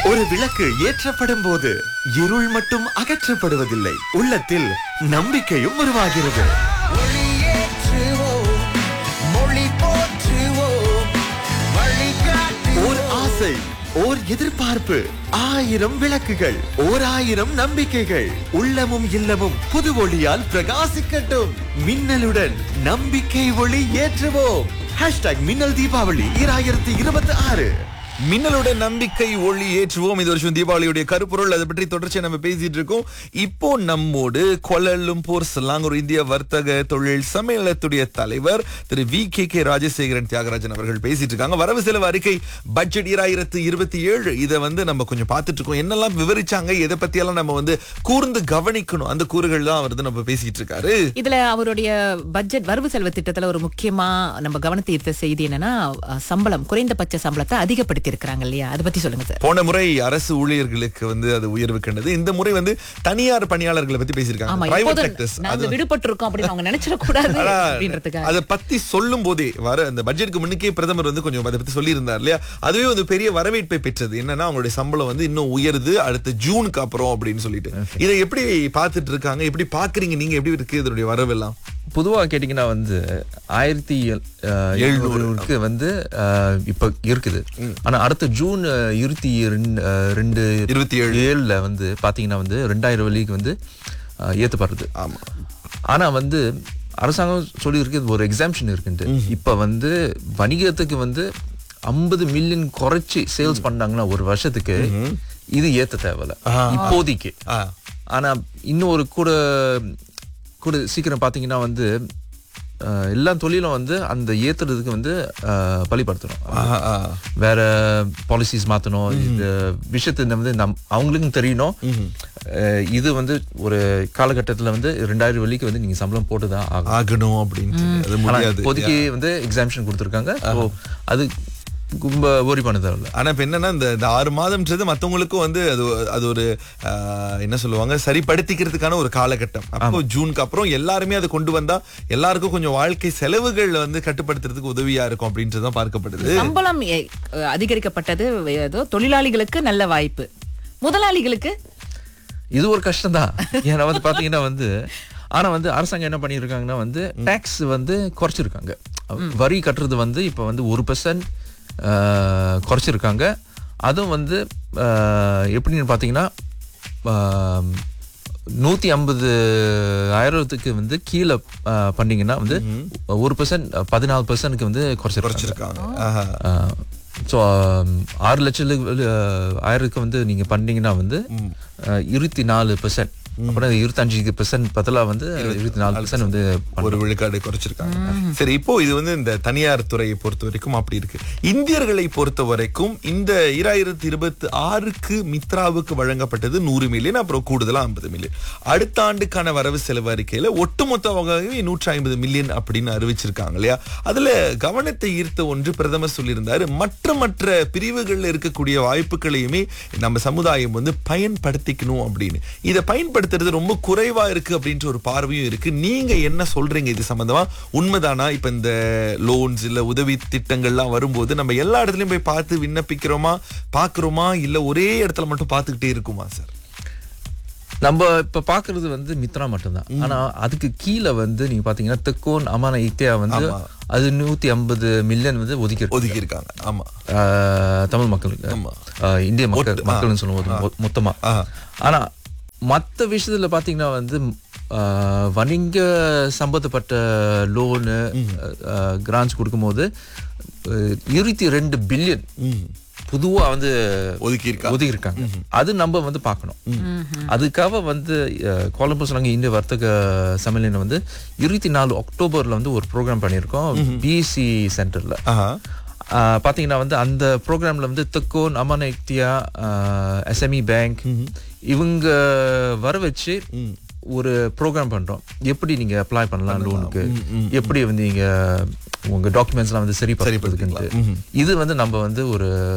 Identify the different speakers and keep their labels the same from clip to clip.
Speaker 1: ஒரு விளக்கு ஏற்றப்படும் போது இருள் மட்டும் அகற்றப்படுவதில்லை உள்ளத்தில் நம்பிக்கையும் உருவாகிறது
Speaker 2: ஒளியேற்றுவோம், மொழி போற்றுவோம், வழிகாட்டுவோம்.
Speaker 1: ஓர் ஆசை ஓர் எதிர்பார்ப்பு ஆயிரம் விளக்குகள் ஓர் ஆயிரம் நம்பிக்கைகள் உள்ளமும் இல்லமும் புது ஒளியால் பிரகாசிக்கட்டும் மின்னலுடன் நம்பிக்கை ஒளி ஏற்றுவோம் ஹேஷ்டாக் மின்னல் தீபாவளி ஈராயிரத்தி இருபத்தி ஆறு
Speaker 3: மின்னலுடன் நம்பிக்கை ஒளி ஏற்றுவோம் இது வருஷம் தீபாவளியுடைய கருப்பொருள் அதை பற்றி தொடர்ச்சியா நம்ம பேசிட்டு இருக்கோம் இப்போ நம்மோடு கொலலும்பூர் சலாங்கூர் இந்திய வர்த்தக தொழில் சம்மேளனத்துடைய தலைவர் திரு V K K Rajasekaran Thiyagarajan அவர்கள் பேசிட்டு இருக்காங்க வரவு செலவு அறிக்கை பட்ஜெட் ஈராயிரத்து இருபத்தி ஏழு இதை வந்து நம்ம கொஞ்சம் பார்த்துட்டு இருக்கோம் என்னெல்லாம் விவரிச்சாங்க எதை பத்தியெல்லாம் நம்ம வந்து கூர்ந்து கவனிக்கணும் அந்த கூறுகள் தான் அவர் வந்து நம்ம பேசிட்டு இருக்காரு
Speaker 4: இதுல அவருடைய பட்ஜெட் வரவு செலவு திட்டத்துல ஒரு முக்கியமா நம்ம கவனத்தை ஈர்த்த செய்தி என்னன்னா அஹ், சம்பளம் குறைந்தபட்ச சம்பளத்தை அதிகப்படுத்தி இருக்காங்க இல்லையா அதை பத்தி சொல்லுங்க சார்
Speaker 3: போன முறை அரசு ஊழியர்களுக்கு வந்து அது உயர்வு கண்டது இந்த முறை வந்து தனியார் பணியாளர்களை பத்தி
Speaker 4: ஆமா
Speaker 3: பேசியிருக்காங்க பிரைவேட்
Speaker 4: எப்போதும்
Speaker 3: செக்டர்ஸ்
Speaker 4: நாங்க விடுபட்டு இருக்கோம் அப்படின்னு அவங்க நினைச்சிடக்கூடாது
Speaker 3: ஆனா,
Speaker 4: அப்படின்றதுக்காக
Speaker 3: அதை பத்தி சொல்லும் போதே வர அந்த பட்ஜெட்டுக்கு முன்னுக்கே பிரதமர் வந்து கொஞ்சம் அதை பத்தி சொல்லி இருந்தார் இல்லையா அதுவே வந்து பெரிய வரவேற்பை பெற்றது என்னன்னா அவங்களுடைய சம்பளம் வந்து இன்னும் உயருது அடுத்த ஜூனுக்கு அப்புறம் அப்படின்னு சொல்லிட்டு இதை எப்படி பார்த்துட்டு இருக்காங்க எப்படி பாக்குறீங்க நீங்க எப்படி இருக்கு இதனுடைய வரவெல்லாம்
Speaker 5: பொதுவா கேட்டீங்கன்னா வந்து ஆயிரத்தி எழுநூறுக்கு வந்து அஹ், இப்ப இருக்குது ஆனா அடுத்த ஜூன் அஹ், இருபத்தி ரெண்டு அஹ், ரெண்டு
Speaker 3: இருபத்தி ஏழு.
Speaker 5: ஏழுல வந்து பாத்தீங்கன்னா வந்து ரெண்டாயிரம் வழிக்கு வந்து அஹ், ஏத்தப்படுறது
Speaker 3: ஆமா
Speaker 5: ஆனா வந்து அரசாங்கம் சொல்லியிருக்கு ஒரு எக்ஸாம்ஷன் இருக்குன்ட்டு இப்ப வந்து வணிகத்துக்கு வந்து ஐம்பது மில்லியன் குறைச்சி சேல்ஸ் பண்ணாங்கன்னா ஒரு வருஷத்துக்கு இது ஏத்த தேவையில்ல இப்போதைக்கு
Speaker 3: ஆ.
Speaker 5: ஆனா இன்னும் ஒரு கூட கூட சீக்கிரம் பாத்தீங்கன்னா வந்து அஹ், எல்லா தொழிலும் வந்து அந்த ஏத்துறதுக்கு வந்து அஹ், பலிப்படுத்தணும்
Speaker 3: ஆ, ஆ.
Speaker 5: வேற பாலிசிஸ் மாத்தணும் இந்த விஷயத்தை வந்து நம் அவங்களுக்கும் தெரியணும் அஹ், இது வந்து ஒரு காலகட்டத்துல வந்து ரெண்டாயிரம் வழிக்கு வந்து நீங்க சம்பளம் போட்டுதான் ஆகும்
Speaker 3: ஆகணும் அப்படின்ட்டு அது
Speaker 5: ஆனா
Speaker 3: முடியாது
Speaker 5: இப்போதைக்கு வந்து எக்ஸாம்ஷன் கொடுத்துருக்காங்க ஸோ அது ரொம்ப ஓரி பண்ண தேவையில்ல
Speaker 3: ஆனா இப்ப என்னன்னா இந்த இந்த ஆறு மாதம்ன்றது மத்தவங்களுக்கும் வந்து அது அது ஒரு ஆஹ், என்ன சொல்லுவாங்க சரிப்படுத்திக்கிறதுக்கான ஒரு காலகட்டம் அப்போ ஜூனுக்கு அப்புறம் எல்லாருமே அதை கொண்டு வந்தா எல்லாருக்கும் கொஞ்சம் வாழ்க்கை செலவுகள் வந்து கட்டுப்படுத்துறதுக்கு உதவியா இருக்கும் அப்படின்றது தான் பார்க்கப்படுது
Speaker 4: சம்பளம் எ- அதிகரிக்கப்பட்டது ஏதோ தொழிலாளிகளுக்கு நல்ல வாய்ப்பு முதலாளிகளுக்கு
Speaker 5: இது ஒரு கஷ்டம் தான் ஏன்னா வந்து பாத்தீங்கன்னா வந்து ஆனா வந்து அரசாங்கம் என்ன பண்ணியிருக்காங்கன்னா வந்து டாக்ஸ் வந்து குறைச்சிருக்காங்க வரி கட்டுறது வந்து இப்ப வந்து ஒரு பர்சன்ட் குறைச்சிருக்காங்க அதுவும் வந்து அஹ், எப்படின்னு பாத்தீங்கன்னா ஆம், நூத்தி ஐம்பது ஆயிரத்துக்கு வந்து கீழே அஹ், பண்ணீங்கன்னா வந்து ஒரு பர்சன்ட் பதினாலு பர்சன்ட்க்கு வந்து குறைச்சிருக்காங்க
Speaker 3: குறைச்சிருக்காங்க ஆஹா.
Speaker 5: ஸோ ஆறு லட்சத்துக்கு ஆயிரத்துக்கு வந்து நீங்க பண்ணீங்கன்னா வந்து அஹ், இருபத்தி நாலு பெர்சன்ட் அப்புறம் இருபத்தஞ்சு பெர்சன்ட் பதிலாக வந்து இருபத்தி நாலு பெர்சன்ட் வந்து
Speaker 3: ஒரு விழுக்காடு குறைச்சிருக்காங்க சரி இப்போ இது வந்து இந்த தனியார் துறையை பொறுத்த வரைக்கும் அப்படி இருக்கு இந்தியர்களை பொறுத்த வரைக்கும் இந்த இராயிரத்தி இருபத்தி ஆறுக்கு மித்ராவுக்கு வழங்கப்பட்டது நூறு மில்லியன் அப்புறம் கூடுதலா ஐம்பது மில்லியன் அடுத்த ஆண்டுக்கான வரவு செலவு அறிக்கையில ஒட்டுமொத்தமாகவே நூற்றி ஐம்பது மில்லியன் அப்படின்னு அறிவிச்சிருக்காங்க இல்லையா அதுல கவனத்தை ஈர்த்த ஒன்று பிரதமர் சொல்லியிருந்தாரு மற்ற மற்ற பிரிவுகள்ல இருக்கக்கூடிய வாய்ப்புகளையுமே நம்ம சமுதாயம் வந்து பயன்படுத்திக்கணும் அப்படின்னு இதை பயன்படுத்துறது ரொம்ப குறைவா இருக்கு அப்படின்ற ஒரு பார்வையும் இருக்கு நீங்க என்ன சொல்றீங்க இது சம்பந்தமா உண்மைதானா இப்ப இந்த லோன்ஸ் இல்ல உதவி திட்டங்கள்லாம் வரும்போது நம்ம எல்லா இடத்துலயும் போய் பார்த்து விண்ணப்பிக்கிறோமா பாக்குறோமா இல்ல ஒரே இடத்துல மட்டும் பார்த்துக்கிட்டே இருக்குமா சார்
Speaker 5: நம்ம இப்ப பாக்குறது வந்து மித்ரா மட்டும்தான் ஆனா அதுக்கு கீழே வந்து நீங்க பாத்தீங்கன்னா தெக்கோன் அமான இத்தியா வந்து
Speaker 3: ஆமா.
Speaker 5: அது நூத்தி ஐம்பது மில்லியன் வந்து ஒதுக்கி இருக்கு.
Speaker 3: ஒதுக்கி இருக்காங்க ஆமா
Speaker 5: ஆஹ், தமிழ் மக்களுக்கு
Speaker 3: ஆமா.
Speaker 5: ஆஹ், இந்திய மக்கள்
Speaker 3: ஒட்டு- ஆ.
Speaker 5: மக்கள்னு சொல்லும்போது மொ- மொத்தமா
Speaker 3: ஆ.
Speaker 5: ஆனா மத்த விஷயத்துல பாத்தீங்கன்னா வந்து ஆஹ், வணிக சம்பந்தப்பட்ட லோனு கிராண்ட்ஸ் கொடுக்கும்போது அஹ், இருபத்தி ரெண்டு பில்லியன் பொதுவா வந்து
Speaker 3: ஒதுக்கி இருக்கா
Speaker 5: ஒதுக்கி இருக்காங்க அது நம்ம வந்து பார்க்கணும் அதுக்காக வந்து கோலம்பஸ் நாங்கள் இந்திய வர்த்தக சம்மேளனம் வந்து இருபத்தி நாலு அக்டோபர்ல வந்து ஒரு ப்ரோக்ராம் பண்ணியிருக்கோம் பிசி சென்டர்ல
Speaker 3: ஆஹா.
Speaker 5: ஆஹ் பாத்தீங்கன்னா வந்து அந்த ப்ரோக்ராம்ல வந்து தெக்கோன் அமன் எக்டியா எஸ்எம்இ பேங்க் இவங்க வர வச்சு ஒரு ப்ரோக்ராம் பண்றோம் எப்படி நீங்க அப்ளை பண்ணலாம் லோனுக்கு எப்படி வந்து நீங்க உங்க டாக்குமெண்ட்ஸ்லாம் வந்து சரி பண்ணுறதுக்குன்ட்டு இது வந்து நம்ம வந்து ஒரு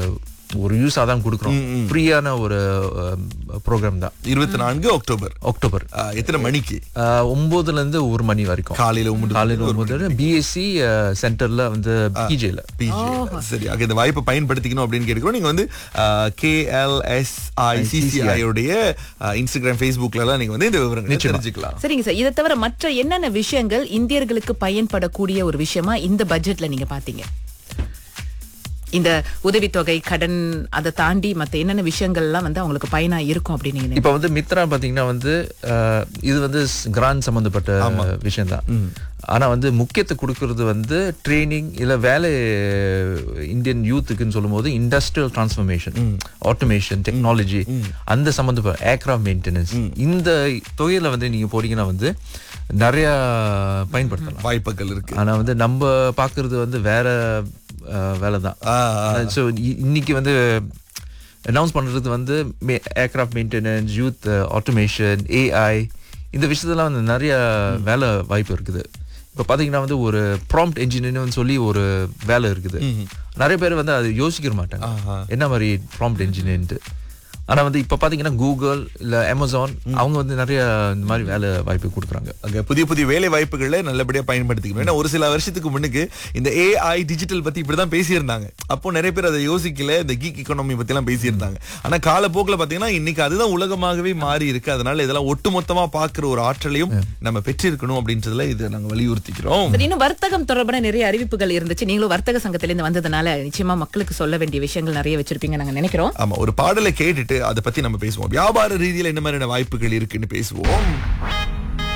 Speaker 5: ஒரு யூஸா தான் கொடுக்குறோம் ஃப்ரீயான ஒரு ப்ரோக்ராம் தான்
Speaker 3: இருபத்தி நான்கு அக்டோபர்
Speaker 5: அக்டோபர்
Speaker 3: ஆ, எத்தனை மணிக்கு
Speaker 5: ஆஹ் ஒன்பதுல இருந்து ஒரு மணி வரைக்கும்
Speaker 3: காலையில ஒன்பது
Speaker 5: காலையில ஒன்பது பிஎஸ்சி சென்டர்ல வந்து பிஜேல
Speaker 3: PG. சரி ஆக இந்த வாய்ப்பை பயன்படுத்திக்கணும் அப்படின்னு கேட்கிறோம் நீங்க வந்து கேஎல்எஸ்ஐசிசிஐ உடைய இன்ஸ்டாகிராம் ஃபேஸ்புக்ல எல்லாம் நீங்க வந்து இந்த விவரங்களை தெரிஞ்சுக்கலாம்
Speaker 4: சரிங்க சார் இதை தவிர மற்ற என்னென்ன விஷயங்கள் இந்தியர்களுக்கு பயன்படக்கூடிய ஒரு விஷயமா இந்த பட்ஜெட்ல நீங்க பாத்தீங்க இந்த உதவித்தொகை கடன் அதை தாண்டி மத்த என்னென்ன விஷயங்கள்லாம் வந்து அவங்களுக்கு பயனா இருக்கும் அப்படின்னு நீங்க
Speaker 5: இப்ப வந்து மித்ரா பாத்தீங்கன்னா வந்து ஆஹ் இது வந்து கிராண்ட் சம்பந்தப்பட்ட விஷயம் தான் ஆனா வந்து முக்கியத்தை கொடுக்கறது வந்து ட்ரைனிங் இல்ல வேலை இந்தியன் யூத்துக்குன்னு சொல்லும்போது இண்டஸ்ட்ரியல் டிரான்ஸ்ஃபர்மேஷன் ஆட்டோமேஷன் டெக்னாலஜி அந்த சம்பந்தப்பட்ட ஏர்கிராஃப்ட் மெயின்டெனன்ஸ் இந்த தொகையில வந்து நீங்க போறீங்கன்னா வந்து நிறைய பயன்படுத்தலாம்
Speaker 3: வாய்ப்புகள் இருக்கு
Speaker 5: ஆனா வந்து நம்ம பாக்குறது வந்து வேற வேலை தான்
Speaker 3: ஆ,
Speaker 5: ஸோ இன்னைக்கு வந்து அனௌன்ஸ் பண்றது வந்து aircraft maintenance youth automation AI இந்த விஷயத்தெல்லாம் வந்து நிறைய வேலை வாய்ப்பு இருக்குது இப்போ பார்த்தீங்கன்னா வந்து ஒரு ப்ராம்ப்ட் என்ஜினியர்னு சொல்லி ஒரு வேலை இருக்குது நிறைய பேர் வந்து அது யோசிக்க மாட்டாங்க என்ன மாதிரி ப்ராம்ப்ட் என்ஜினியர்ன்ட்டு ஆனா வந்து இப்போ பார்த்தீங்கன்னா கூகுள் இல்ல அமேசான் அவங்க வந்து நிறைய இந்த மாதிரி வேலை வாய்ப்பு கொடுக்குறாங்க
Speaker 3: அங்க புதிய புதிய வேலை வாய்ப்புகளை நல்லபடியா பயன்படுத்திக்கணும் ஏன்னா ஒரு சில வருஷத்துக்கு முன்னுக்கு இந்த ஏஐ டிஜிட்டல் பத்தி இப்படிதான் பேசியிருந்தாங்க அப்போ நிறைய பேர் அதை யோசிக்கல இந்த கீக் எக்கானமி பத்தி எல்லாம் பேசியிருந்தாங்க ஆனா காலப்போக்கில் பாத்தீங்கன்னா இன்னைக்கு அதுதான் உலகமாகவே மாறி இருக்கு அதனால இதெல்லாம் ஒட்டுமொத்தமா பாக்குற ஒரு ஆற்றலையும் நம்ம பெற்றிருக்கணும் அப்படின்றதுல இது நாங்க வலியுறுத்திக்கிறோம்
Speaker 4: சரி, இன்னும் வர்த்தகம் தொடர்பான நிறைய அறிவிப்புகள் இருந்துச்சு நீங்களும் வர்த்தக சங்கத்திலிருந்து வந்ததுனால நிச்சயமா மக்களுக்கு சொல்ல வேண்டிய விஷயங்கள் நிறைய வச்சிருப்பீங்க நாங்க நினைக்கிறோம்
Speaker 3: ஆமா ஒரு பாடலை கேட்டுட்டு அதை பத்தி நம்ம பேசுவோம் வியாபார ரீதியில என்ன மாதிரியான வாய்ப்புகள் இருக்குன்னு பேசுவோம்